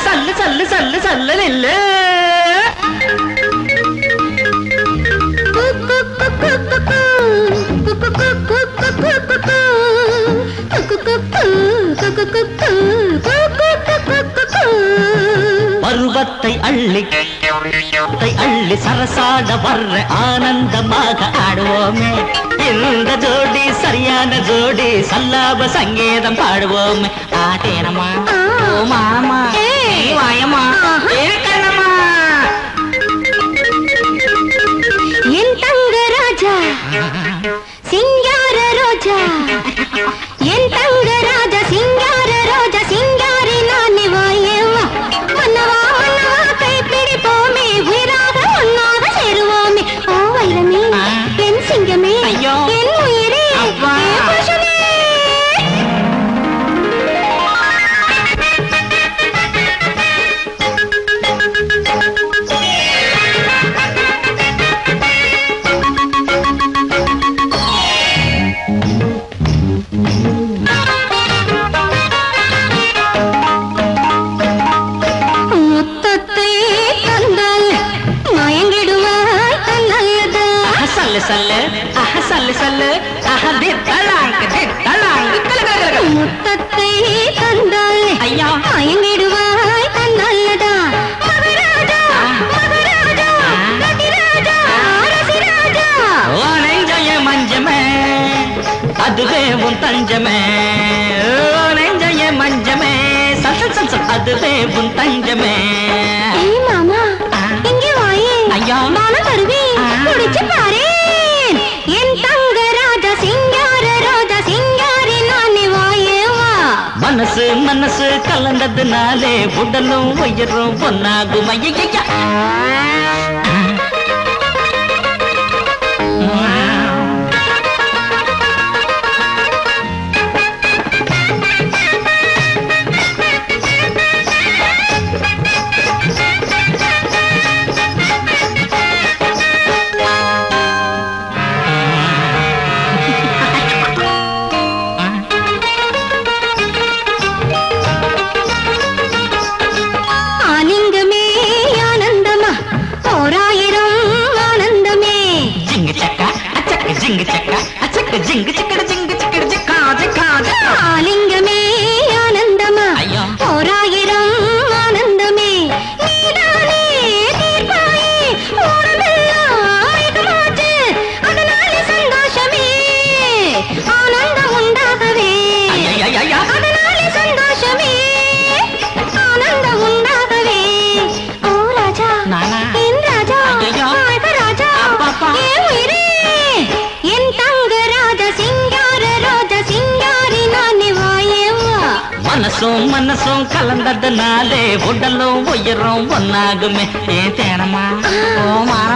சல்லு சல்லு சல்லு சல்லு நில்லு பருவத்தை அள்ளி தை அள்ளி சரசாட வர்ற ஆனந்தமாக ஆடுவோமே இந்த ஜோடி சரியான ஜோடி சல்லாப சங்கீதம் பாடுவோமே ஆட்டேனமா ஓ மாமா ஏய். வாயமா ஏ கண்ணம்மா என் தங்க ராஜா சிங்கார ரோஜா என் தங்க ராஜா சிங்கார ரோஜா சிங்காரி நானி வாயேவா மன்னவா மன்னவா கை பிடிப்போமே உயிராக ஒன்னாக சேருவோமே ஓ வைரமே ஆ. என் சிங்கமே ஐயோ. என் உயிரே அப்பா. என் புருஷனே முத்தத்தை தந்தால் மயங்கிடுவாய் நல்லதா ஆஹா, சல்லு சல்லு ஆஹா, சல்லு சல்லு ஆஹா, தித்தலாங்கு, தித்தலாங்கு, கல, கல, கல, கல. முத்தத்தை தந்தால் ஐயா மயங்கிடுவாய் நல்லதா மகராஜா மகராஜா ரதிராஜா ரசிராஜா ஓ நெஞ்சய மஞ்சமே அதுவே உன் தஞ்சமே ஓ நெஞ்சய மஞ்சமே சல் சல் சல் சல் அதுவே உன் தஞ்சமே ஏய் மாமா இங்கே வாயே ஐயா. நானும் தருவேன் ஆ. குடிச்சு பாரேன் என் தங்க ராஜா சிங்கார ராஜா சிங்காரி நானே வாயே வா மனசு மனசு கலந்ததுனாலே உடலும் உயரும் பொன்னாகும் ஐயா ஆலிங்கமே ஆனந்தமா ஓராயிரம் ஆனந்தமே ஜிங்கு சக்கா அச்சக்கு ஜிங்கு சக்கா அச்சக்கு ஜிங்கு சிக்கட ஜிங்கு சிக்கட ஜிக்கா ஜிக்கா ஜிக்கா ஆலிங்கமே ஆனந்தமா ஐயா. ஓராயிரம் ஆனந்தமே நீதானே தீர்ப்பாயே உனதெல்லாம் ஏகமாச்சு அதனாலே சந்தோஷமே ஆனந்தம் உண்டாகவே ஐயா அதனாலே சந்தோஷமே ஆனந்தம் உண்டாகவே ஓ ராஜா நானா? என் ராஜா ஐயையோ. வாழ்க ராஜா அப்பப்பா. என் உயிரே என் தங்க ராஜா சிங்கார ரோஜா சிங்காரி நானே வாயேவா மனசும் மனசும் கலந்ததுனாலே உடலும் உயரும் ஒன்னாகுமே ஏன் தேனமா ஓ மாமா